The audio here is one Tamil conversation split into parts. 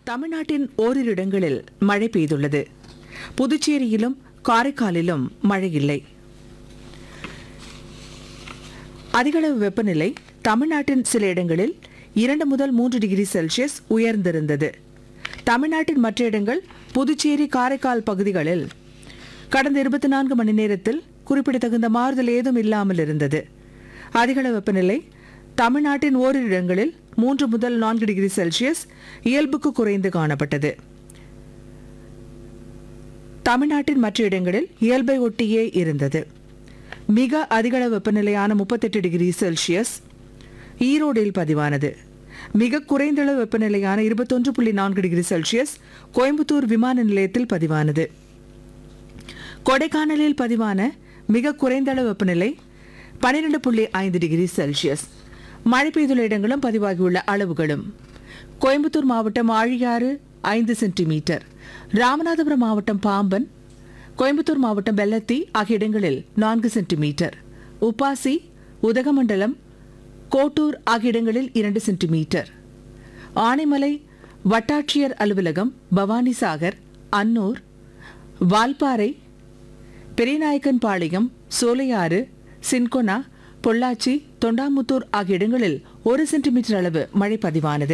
தமிழ்நாட்டின் ஓரிரு இடங்களில் மழை பெய்துள்ளது புதுச்சேரியிலும் காரைக்காலிலும் மழை இல்லை அதிகளவு வெப்பநிலை தமிழ்நாட்டின் சில இடங்களில் இரண்டு முதல் மூன்று டிகிரி செல்சியஸ் உயர்ந்திருந்தது தமிழ்நாட்டின் மற்ற இடங்கள் புதுச்சேரி காரைக்கால் பகுதிகளில் கடந்த இருபத்தி நான்கு மணி நேரத்தில் குறிப்பிடத்தகுந்த மாறுதல் ஏதும் இல்லாமல் இருந்தது அதிகளவு வெப்பநிலை தமிழ்நாட்டின் ஓரிரு இடங்களில் மூன்று முதல் நான்கு டிகிரி செல்சியஸ் இயல்புக்கு குறைந்து காணப்பட்டது தமிழ்நாட்டின் மற்ற இடங்களில் இயல்பை ஒட்டியே இருந்தது மிக அதிகளவு வெப்பநிலையான முப்பத்தெட்டு டிகிரி செல்சியஸ் ஈரோடில் பதிவானது மிக குறைந்தளவு வெப்பநிலையான இருபத்தொன்று புள்ளி நான்கு டிகிரி செல்சியஸ் கோயம்புத்தூர் விமான நிலையத்தில் பதிவானது கொடைக்கானலில் பதிவான மிக குறைந்தளவு வெப்பநிலை பன்னிரண்டு புள்ளி ஐந்து டிகிரி செல்சியஸ் மழை பெய்துள்ள இடங்களும் பதிவாகியுள்ள அளவுகளும் கோயம்புத்தூர் மாவட்டம் ஆழியாறு ஐந்து சென்டிமீட்டர் ராமநாதபுரம் மாவட்டம் பாம்பன் கோயம்புத்தூர் மாவட்டம் வெள்ளத்தி ஆகிய இடங்களில் நான்கு சென்டிமீட்டர் உப்பாசி உதகமண்டலம் கோட்டூர் ஆகிய இடங்களில் இரண்டு சென்டிமீட்டர் ஆனைமலை வட்டாட்சியர் அலுவலகம் பவானிசாகர் அன்னூர் வால்பாறை பெரியநாயக்கன் பாளையம் சோலையாறு சின்கொனா பொள்ளாச்சி தொண்டாமுத்தூர் ஆகிய இடங்களில் ஒரு சென்டிமீட்டர் அளவு மழை பதிவானது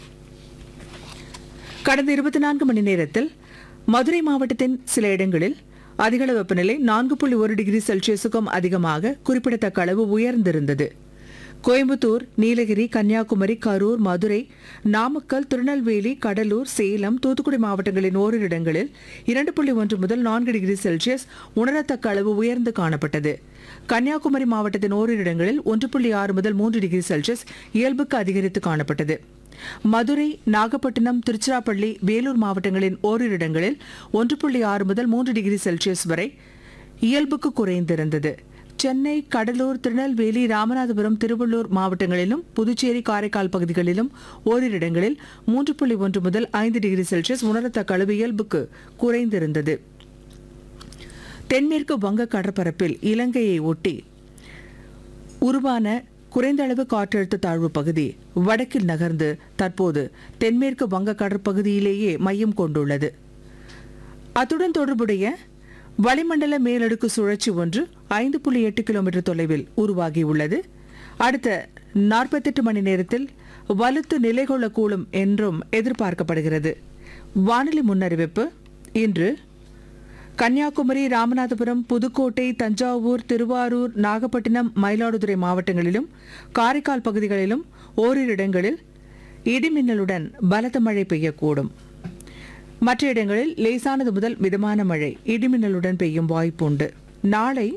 கடந்த இருபத்தி நான்கு மணி நேரத்தில் மதுரை மாவட்டத்தின் சில இடங்களில் அதிகள வெப்பநிலை நான்கு புள்ளி ஒரு டிகிரி செல்சியஸுக்கும் அதிகமாக குறிப்பிடத்தக்க அளவு உயர்ந்திருந்தது கோயம்புத்தூர் நீலகிரி கன்னியாகுமரி கரூர் மதுரை நாமக்கல் திருநெல்வேலி கடலூர் சேலம் தூத்துக்குடி மாவட்டங்களின் ஓரிரு இடங்களில் இரண்டு புள்ளி ஒன்று முதல் நான்கு டிகிரி செல்சியஸ் உணரத்தக்க அளவு உயர்ந்து காணப்பட்டது கன்னியாகுமரி மாவட்டத்தின் ஓரிரு இடங்களில் ஒன்று புள்ளி ஆறு முதல் மூன்று டிகிரி செல்சியஸ் இயல்புக்கு அதிகரித்து காணப்பட்டது மதுரை நாகப்பட்டினம் திருச்சிராப்பள்ளி வேலூர் மாவட்டங்களின் ஓரிரு இடங்களில் ஒன்று புள்ளி ஆறு முதல் மூன்று டிகிரி செல்சியஸ் வரை இயல்புக்கு குறைந்திருந்தது சென்னை கடலூர் திருநெல்வேலி ராமநாதபுரம் திருவள்ளூர் மாவட்டங்களிலும் புதுச்சேரி காரைக்கால் பகுதிகளிலும் ஓரிரு இடங்களில் மூன்று புள்ளி ஒன்று முதல் ஐந்து டிகிரி செல்சியஸ் உணரத்தக்க அளவு இயல்புக்கு குறைந்திருந்தது தென்மேற்கு வங்க கடற்பரப்பில் இலங்கையை ஒட்டி உருவான குறைந்த அளவு காற்றழுத்த தாழ்வு பகுதி வடக்கில் நகர்ந்து தற்போது தென்மேற்கு வங்க கடற்பகுதியிலேயே மையம் கொண்டுள்ளது அத்துடன் தொடர்புடைய வளிமண்டல மேலடுக்கு சுழற்சி ஒன்று ஐந்து புள்ளி எட்டு கிலோமீட்டர் தொலைவில் உருவாகியுள்ளது அடுத்த நாற்பத்தெட்டு மணி நேரத்தில் வலுத்து நிலை கொள்ளக்கூடும் என்றும் எதிர்பார்க்கப்படுகிறது வானிலை முன்னறிவிப்பு இன்று கன்னியாகுமரி ராமநாதபுரம் புதுக்கோட்டை தஞ்சாவூர் திருவாரூர் நாகப்பட்டினம் மயிலாடுதுறை மாவட்டங்களிலும் காரைக்கால் பகுதிகளிலும் ஓரிரு இடங்களில் இடிமின்னலுடன் பலத்த மழை பெய்யக்கூடும் மற்ற இடங்களில் லேசானது முதல் மிதமான மழை இடிமின்னலுடன் பெய்யும் வாய்ப்புண்டு நாளை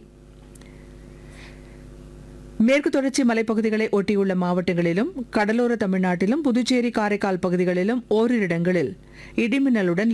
மேற்கு தொடர்ச்சி மலைப்பகுதிகளை ஒட்டியுள்ள மாவட்டங்களிலும் கடலோர தமிழ்நாட்டிலும் புதுச்சேரி காரைக்கால் பகுதிகளிலும் ஓரிரு இடங்களில் இடிமின்னலுடன்